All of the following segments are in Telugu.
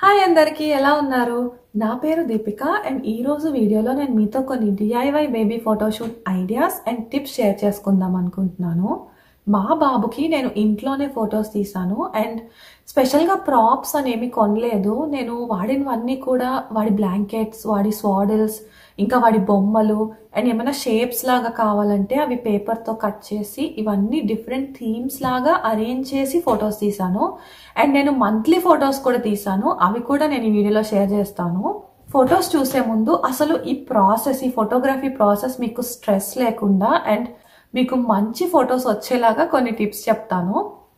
హాయ్ అందరికీ ఎలా ఉన్నారు నా పేరు దీపిక అండ్ ఈ రోజు వీడియోలో నేను మీతో కొన్ని DIY baby photoshoot ideas and tips share చేసుకుందాం అనుకుంటున్నాను మా బాబుకి నేను ఇంట్లోనే ఫొటోస్ తీసాను అండ్ స్పెషల్గా ప్రాప్స్ అనేమి కొనలేదు నేను వాడినవన్నీ కూడా వాడి బ్లాంకెట్స్ వాడి స్వాడిల్స్ ఇంకా వాడి బొమ్మలు అండ్ ఏమైనా షేప్స్ లాగా కావాలంటే అవి పేపర్తో కట్ చేసి ఇవన్నీ డిఫరెంట్ థీమ్స్ లాగా అరేంజ్ చేసి ఫొటోస్ తీసాను అండ్ నేను మంత్లీ ఫొటోస్ కూడా తీసాను అవి కూడా నేను ఈ వీడియోలో షేర్ చేస్తాను ఫొటోస్ చూసే ముందు అసలు ఈ ప్రాసెస్ ఈ ఫోటోగ్రఫీ ప్రాసెస్ మీకు స్ట్రెస్ లేకుండా అండ్ మీకు మంచి ఫొటోస్ వచ్చేలాగా కొన్ని టిప్స్ చెప్తాను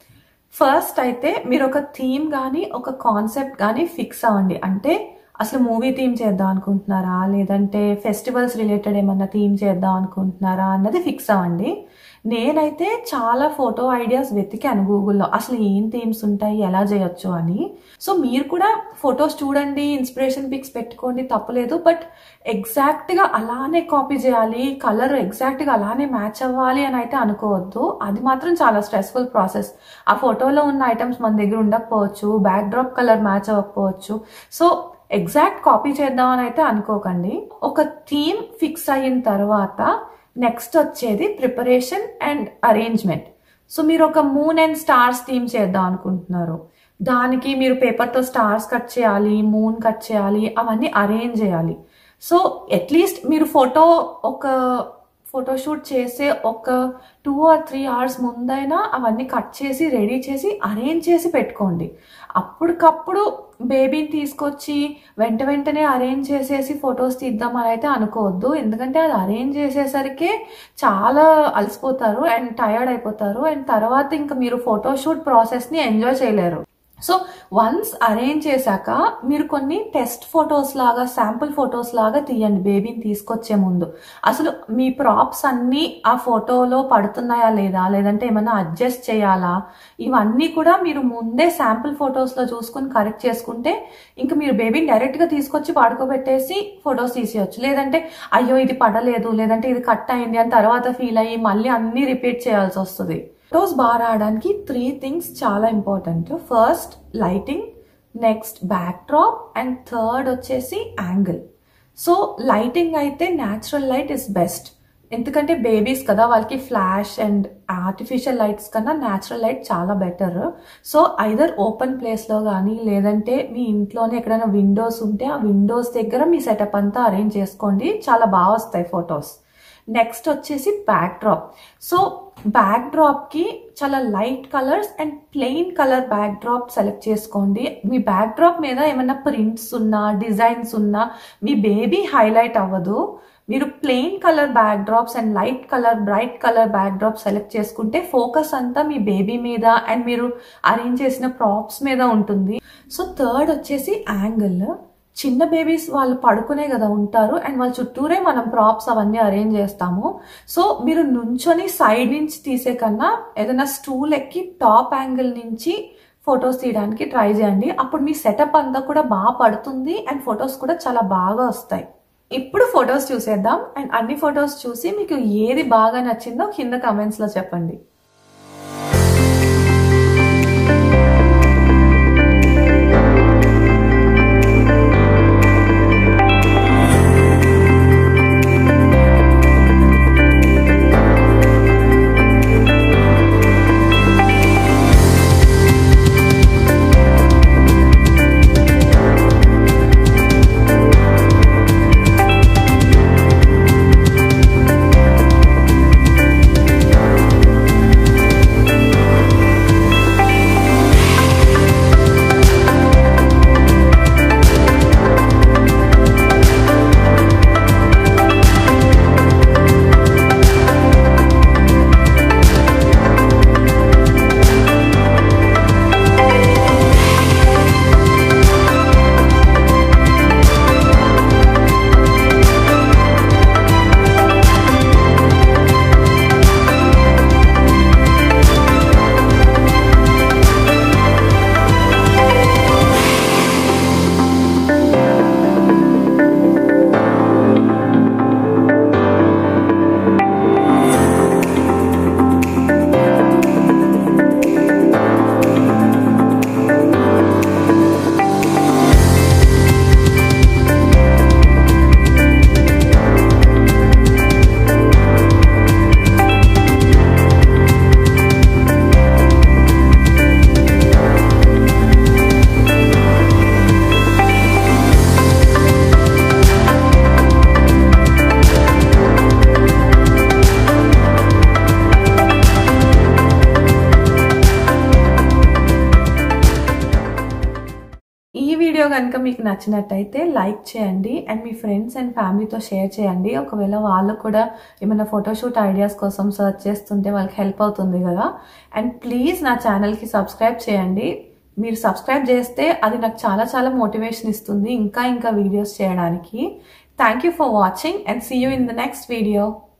ఫస్ట్ అయితే మీరు ఒక థీమ్ కానీ ఒక కాన్సెప్ట్ కానీ ఫిక్స్ అవ్వండి అంటే అసలు మూవీ థీమ్ చేద్దాం అనుకుంటున్నారా లేదంటే ఫెస్టివల్స్ రిలేటెడ్ ఏమన్నా థీమ్ చేద్దాం అనుకుంటున్నారా అన్నది ఫిక్స్ అవ్వండి నేనైతే చాలా ఫోటో ఐడియాస్ వెతికాను గూగుల్లో అసలు ఏం థీమ్స్ ఉంటాయి ఎలా చేయొచ్చు అని సో మీరు కూడా ఫొటోస్ చూడండి ఇన్స్పిరేషన్ పిక్స్ పెట్టుకోండి తప్పలేదు బట్ ఎగ్జాక్ట్గా అలానే కాపీ చేయాలి కలర్ ఎగ్జాక్ట్గా అలానే మ్యాచ్ అవ్వాలి అని అయితే అనుకోవద్దు అది మాత్రం చాలా స్ట్రెస్ఫుల్ ప్రాసెస్ ఆ ఫోటోలో ఉన్న ఐటమ్స్ మన దగ్గర ఉండకపోవచ్చు బ్యాక్ డ్రాప్ కలర్ మ్యాచ్ అవ్వకపోవచ్చు సో ఎగ్జాక్ట్ కాపీ చేద్దామని అయితే అనుకోకండి ఒక థీమ్ ఫిక్స్ అయిన తర్వాత నెక్స్ట్ వచ్చేది ప్రిపరేషన్ అండ్ అరేంజ్మెంట్ సో మీరు ఒక మూన్ అండ్ స్టార్స్ థీమ్ చేద్దాం అనుకుంటున్నారు దానికి మీరు పేపర్తో స్టార్స్ కట్ చేయాలి మూన్ కట్ చేయాలి అవన్నీ అరేంజ్ చేయాలి సో అట్లీస్ట్ మీరు ఫోటో ఒక ఫోటోషూట్ చేసే ఒక టూ ఆర్ త్రీ అవర్స్ ముందైనా అవన్నీ కట్ చేసి రెడీ చేసి అరేంజ్ చేసి పెట్టుకోండి అప్పటికప్పుడు బేబీని తీసుకొచ్చి వెంట వెంటనే అరేంజ్ చేసేసి ఫొటోస్ తీద్దామని అయితే అనుకోవద్దు ఎందుకంటే అది అరేంజ్ చేసేసరికి చాలా అలసిపోతారు అండ్ టయర్డ్ అయిపోతారు అండ్ తర్వాత ఇంకా మీరు ఫోటోషూట్ ప్రాసెస్ని ఎంజాయ్ చేయలేరు సో వన్స్ అరేంజ్ చేశాక మీరు కొన్ని టెస్ట్ ఫొటోస్ లాగా శాంపుల్ ఫొటోస్ లాగా తీయండి బేబీని తీసుకొచ్చే ముందు అసలు మీ ప్రాప్స్ అన్నీ ఆ ఫోటోలో పడుతున్నాయా లేదా లేదంటే ఏమైనా అడ్జస్ట్ చేయాలా ఇవన్నీ కూడా మీరు ముందే శాంపుల్ ఫొటోస్లో చూసుకుని కరెక్ట్ చేసుకుంటే ఇంకా మీరు బేబీని డైరెక్ట్గా తీసుకొచ్చి పడుకోబెట్టేసి ఫొటోస్ తీసేయచ్చు లేదంటే అయ్యో ఇది పడలేదు లేదంటే ఇది కట్ అయింది అని తర్వాత ఫీల్ అయ్యి మళ్ళీ అన్నీ రిపీట్ చేయాల్సి వస్తుంది ఫొటోస్ బాగా రావడానికి త్రీ థింగ్స్ చాలా important first lighting next backdrop and third వచ్చేసి యాంగిల్ సో లైటింగ్ అయితే న్యాచురల్ లైట్ ఇస్ బెస్ట్ ఎందుకంటే బేబీస్ కదా వాళ్ళకి ఫ్లాష్ అండ్ ఆర్టిఫిషియల్ లైట్స్ కన్నా న్యాచురల్ లైట్ చాలా బెటర్ సో ఐదర్ ఓపెన్ ప్లేస్లో కానీ లేదంటే మీ ఇంట్లోనే ఎక్కడైనా విండోస్ ఉంటే ఆ విండోస్ దగ్గర మీ సెటప్ అంతా అరేంజ్ చేసుకోండి చాలా బాగా వస్తాయి ఫొటోస్ నెక్స్ట్ వచ్చేసి బ్యాక్ డ్రాప్ సో బ్యాక్ డ్రాప్కి చాలా light colours and plain colour backdrop select చేసుకోండి మీ బ్యాక్ డ్రాప్ మీద ఏమైనా ప్రింట్స్ ఉన్నా డిజైన్స్ ఉన్నా మీ బేబీ హైలైట్ అవ్వదు మీరు plain colour backdrops and light colour bright colour backdrop select చేసుకుంటే ఫోకస్ అంతా మీ బేబీ మీద అండ్ మీరు అరేంజ్ చేసిన ప్రాప్స్ మీద ఉంటుంది సో థర్డ్ వచ్చేసి యాంగిల్ చిన్న బేబీస్ వాళ్ళు పడుకునే కదా ఉంటారు అండ్ వాళ్ళ చుట్టూరే మనం ప్రాప్స్ అవన్నీ అరేంజ్ చేస్తాము సో మీరు నుంచొని సైడ్ నుంచి తీసే కన్నా ఏదైనా స్టూల్ ఎక్కి టాప్ యాంగిల్ నుంచి ఫొటోస్ తీయడానికి ట్రై చేయండి అప్పుడు మీ సెటప్ అంతా కూడా బాగా పడుతుంది అండ్ ఫొటోస్ కూడా చాలా బాగా వస్తాయి ఇప్పుడు ఫొటోస్ చూసేద్దాం అండ్ అన్ని ఫొటోస్ చూసి మీకు ఏది బాగా నచ్చిందో కింద కమెంట్స్లో చెప్పండి వీడియో కనుక మీకు నచ్చినట్టయితే లైక్ చేయండి అండ్ మీ ఫ్రెండ్స్ అండ్ ఫ్యామిలీతో షేర్ చేయండి ఒకవేళ వాళ్ళు కూడా ఏమైనా ఫోటోషూట్ ఐడియాస్ కోసం సర్చ్ చేస్తుంటే వాళ్ళకి హెల్ప్ అవుతుంది కదా అండ్ ప్లీజ్ నా ఛానల్కి సబ్స్క్రైబ్ చేయండి మీరు సబ్స్క్రైబ్ చేస్తే అది నాకు చాలా చాలా మోటివేషన్ ఇస్తుంది ఇంకా ఇంకా వీడియోస్ చేయడానికి thank you for watching and see you in the next video